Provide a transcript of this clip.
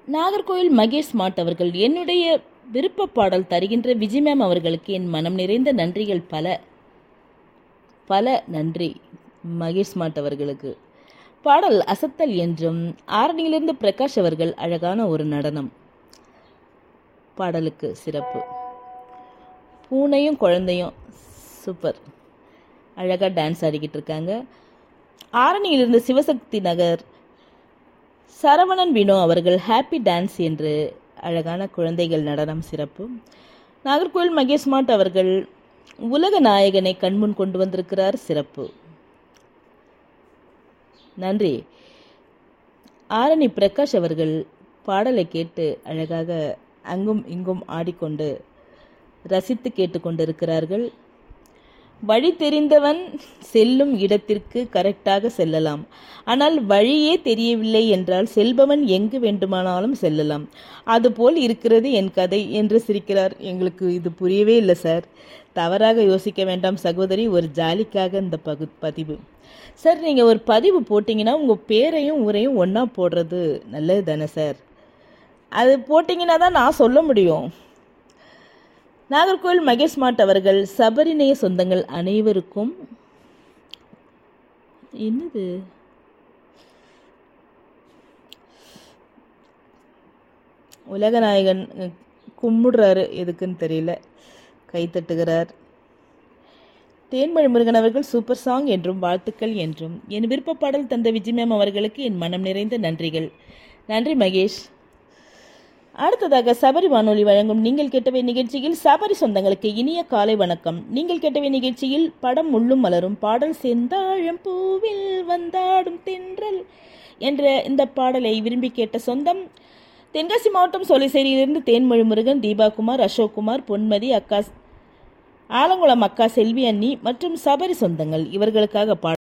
Nagercoil Mahesh smart அவர்கள் என்னுடைய விருப்ப பாடல் தருகின்ற விஜய் மேம் அவர்களுக்கு என் மனம் நிறைந்த நன்றிகள் பல பல நன்றி மகேஷ் ஸ்மார்ட் அவர்களுக்கு பாடல் அசத்தல் என்றும் ஆரணியிலிருந்து பிரகாஷ் அவர்கள் அழகான ஒரு நடனம் பாடலுக்கு சிறப்பு பூனையும் குழந்தையும் சூப்பர் அழகாக டான்ஸ் ஆடிக்கிட்டு இருக்காங்க ஆரணியிலிருந்து சிவசக்தி நகர் சரவணன் வினோ அவர்கள் ஹாப்பி டான்ஸ் என்று அழகான குழந்தைகள் நடனம் சிறப்பு நாகர்கோவில் மகேஷ் மாட் அவர்கள் உலக நாயகனை கண்முன் கொண்டு வந்திருக்கிறார் சிறப்பு நன்றி ஆரணி பிரகாஷ் அவர்கள் பாடலை கேட்டு அழகாக அங்கும் இங்கும் ஆடிக்கொண்டு ரசித்து கேட்டுக்கொண்டிருக்கிறார்கள் வழி தெரிந்தவன் செல்லும் இடத்திற்கு கரெக்டாக செல்லலாம் ஆனால் வழியே தெரியவில்லை என்றால் செல்பவன் எங்கு வேண்டுமானாலும் செல்லலாம் அதுபோல் இருக்கிறது என் கதை என்று சிரிக்கிறார் எங்களுக்கு இது புரியவே இல்லை சார் தவறாக யோசிக்க வேண்டாம் சகோதரி ஒரு ஜாலிக்காக இந்த பகு பதிவு சார் நீங்கள் ஒரு பதிவு போட்டிங்கன்னா உங்கள் பேரையும் ஊரையும் ஒன்றா போடுறது நல்லது தானே சார் அது போட்டிங்கன்னா தான் நான் சொல்ல முடியும் நாகர்கோவில் மகேஷ் மாட் அவர்கள் சபரிநேய சொந்தங்கள் அனைவருக்கும் என்னது உலகநாயகன் கும்பிடுறாரு எதுக்குன்னு தெரியல கைத்தட்டுகிறார் தேன்மொழி முருகன் அவர்கள் சூப்பர் சாங் என்றும் வாழ்த்துக்கள் என்றும் என் விருப்ப பாடல் தந்த விஜய் மேம் அவர்களுக்கு என் மனம் நிறைந்த நன்றிகள் நன்றி மகேஷ் அடுத்ததாக சபரி வானொலி வழங்கும் நீங்கள் கேட்டவை நிகழ்ச்சியில் சபரி சொந்தங்களுக்கு இனிய காலை வணக்கம் நீங்கள் கேட்டவை நிகழ்ச்சியில் படம் முள்ளும் மலரும் பாடல் செந்தாழம் பூவில் வந்தாடும் தென்றல் என்ற இந்த பாடலை விரும்பி கேட்ட சொந்தம் தென்காசி மாவட்டம் சோலைசேரியிலிருந்து தேன்மொழி முருகன் தீபாகுமார் அசோக்குமார் பொன்மதி அக்கா ஆலங்குளம் அக்கா செல்வி அண்ணி மற்றும் சபரி சொந்தங்கள் இவர்களுக்காக பாட